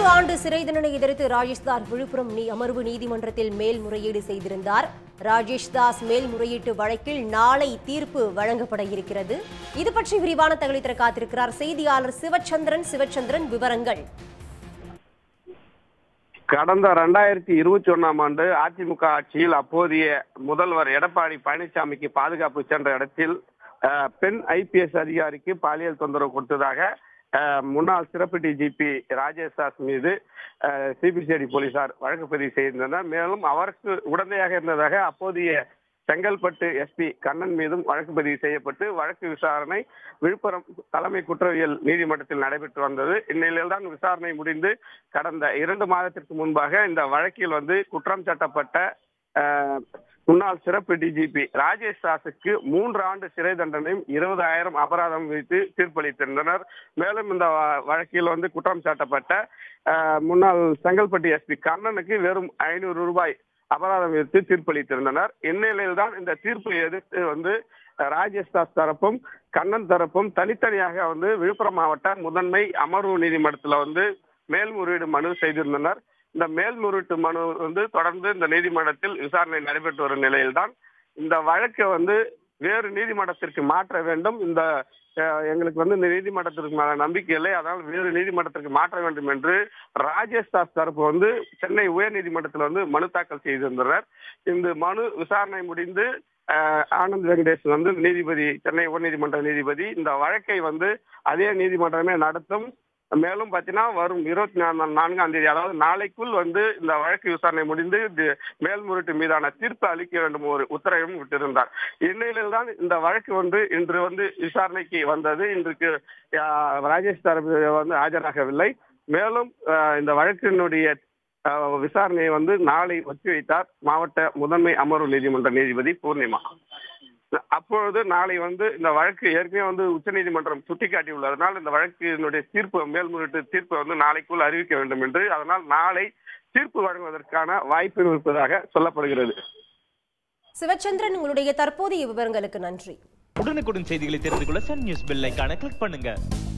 ஆண்டு சிறை தண்டனை எதிர்த்து ராஜேஷ் தாஸ் விழுப்புரம் நீ அமர்வு நீதிமன்றத்தில் மேல்முறையீடு செய்திருந்தார் ராஜேஷ் தாஸ் மேல்முறையீட்டு வழக்கில் நாளை தீர்ப்பு வழங்கப்பட இருக்கிறது இது பற்றி விரிவான தகவலை தர காத்திருக்கிறார் செய்தியாளர் சிவச்சந்திரன் சிவச்சந்திரன் விவரங்கள் கடந்த ரெண்டாயிரத்தி இருபத்தி ஒன்னாம் ஆண்டு அதிமுக ஆட்சியில் அப்போதைய முதல்வர் எடப்பாடி பழனிசாமிக்கு பாதுகாப்பு சென்ற இடத்தில் அஹ், பெண் ஐபிஎஸ் அதிகாரிக்கு பாலியல் தொந்தரவு கொடுத்ததாக அஹ், முன்னாள் சிறப்பு டிஜிபி ராஜேஷ் தாஸ் மீது சிபிசிஐடி போலீசார் வழக்கு பதிவு செய்திருந்தனர் மேலும் அவருக்கு உடந்தையாக இருந்ததாக அப்போதைய செங்கல்பட்டு எஸ்பி கண்ணன் மீதும் வழக்கு பதிவு செய்யப்பட்டு வழக்கு விசாரணை விழுப்புரம் தலைமை குற்றவியல் நீதிமன்றத்தில் நடைபெற்று வந்தது இந்நிலையில்தான் விசாரணை முடிந்து கடந்த இரண்டு மாதத்திற்கு முன்பாக இந்த வழக்கில் வந்து குற்றம் சாட்டப்பட்ட அஹ், முன்னாள் சிறப்பு டிஜிபி ராஜேஷ் தாஸுக்கு மூன்று ஆண்டு சிறை தண்டனையும் இருபதாயிரம் அபராதம் விதித்து தீர்ப்பளித்திருந்தனர் மேலும் இந்த வ- வழக்கில் வந்து குற்றம் சாட்டப்பட்ட அஹ், முன்னாள் செங்கல்பட்டு எஸ்பி கண்ணனுக்கு வெறும் ஐநூறு ரூபாய் அபராதம் விதித்து தீர்ப்பளித்திருந்தனர் இந்நிலையில் தான் இந்த தீர்ப்பை எதிர்த்து வந்து ராஜேஷ் தாஸ் தரப்பும் கண்ணன் தரப்பும் தனித்தனியாக வந்து விழுப்புரம் மாவட்ட முதன்மை அமர்வு நீதிமன்றத்தில் வந்து மேல்முறையீடு மனு செய்திருந்தனர் இந்த மேல்முறையீட்டு மனு வந்து தொடர்ந்து இந்த நீதிமன்றத்தில் விசாரணை நடைபெற்று வரும் நிலையில்தான் இந்த வழக்கை வந்து வேறு நீதிமன்றத்திற்கு மாற்ற வேண்டும் இந்த அஹ், எங்களுக்கு வந்து இந்த நீதிமன்றத்திற்கு மேல நம்பிக்கை இல்லை அதனால் வேறு நீதிமன்றத்திற்கு மாற்ற வேண்டும் என்று ராஜேஷ் தாஸ் தரப்பு வந்து சென்னை உயர் நீதிமன்றத்தில் வந்து மனு தாக்கல் செய்திருந்தனர் இந்த மனு விசாரணை முடிந்து அஹ், ஆனந்த் வெங்கடேஷ் வந்து நீதிபதி சென்னை உயர்நீதிமன்ற நீதிபதி இந்த வழக்கை வந்து அதே நீதிமன்றமே நடத்தும் மேலும் பார்த்தீங்கன்னா வரும் இருபத்தி நான்காம் தேதி அதாவது நாளைக்குள் வந்து இந்த வழக்கு விசாரணை முடிந்து இது மேல்முறையீட்டு மீதான தீர்ப்பு அளிக்க வேண்டும் ஒரு உத்தரவும் விட்டிருந்தார் இந்நிலையில் தான் இந்த வழக்கு வந்து இன்று வந்து விசாரணைக்கு வந்தது இன்றைக்கு அஹ், ராஜேஷ் தரப்பு வந்து ஆஜராகவில்லை மேலும் அஹ், இந்த வழக்கினுடைய அஹ், விசாரணையை வந்து நாளை ஒத்திவைத்தார் மாவட்ட முதன்மை அமர்வு நீதிமன்ற நீதிபதி பூர்ணிமா அப்பொழுது நாளை வந்து இந்த வழக்கு ஏற்கனவே வந்து உச்சநீதிமன்றம் சுட்டிக்காட்டியுள்ளதனால் இந்த வழக்கினுடைய தீர்ப்பு மேல்முறையீட்டு தீர்ப்பை வந்து நாளைக்குள் அறிவிக்க வேண்டும் என்று அதனால் நாளை தீர்ப்பு வழங்குவதற்கான வாய்ப்பு இருப்பதாக சொல்லப்படுகிறது சிவச்சந்திரன் உங்களுடைய தற்போதைய விவரங்களுக்கு நன்றி உடனுக்குடன் செய்திகளை தெரிந்து கொள்ள சன் நியூஸ் பெல் ஐகானை கிளிக் பண்ணுங்க